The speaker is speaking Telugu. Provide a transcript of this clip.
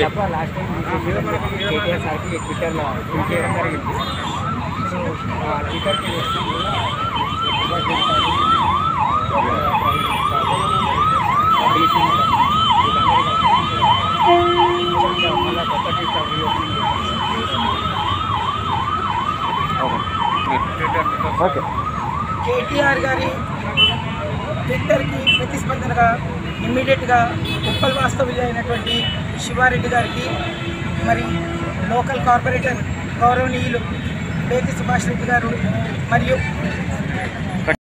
తప్ప లాస్ట్ టైం కేటీఆర్ సార్కి ట్విట్టర్లో ట్వీట్ చేయడం జరిగింది సో ఆ ట్విట్టర్కి మళ్ళీ కొత్త ట్విట్టర్ ఓకే కేటీఆర్ గారి ట్విట్టర్కి ప్రతిస్పందనగా ఇమ్మీడియట్గా ఉప్పల్ వాస్తవ్యులు అయినటువంటి శివారెడ్డి గారికి మరి లోకల్ కార్పొరేటర్ గౌరవనీయులు బేతి సుభాష్ రెడ్డి గారు మరియు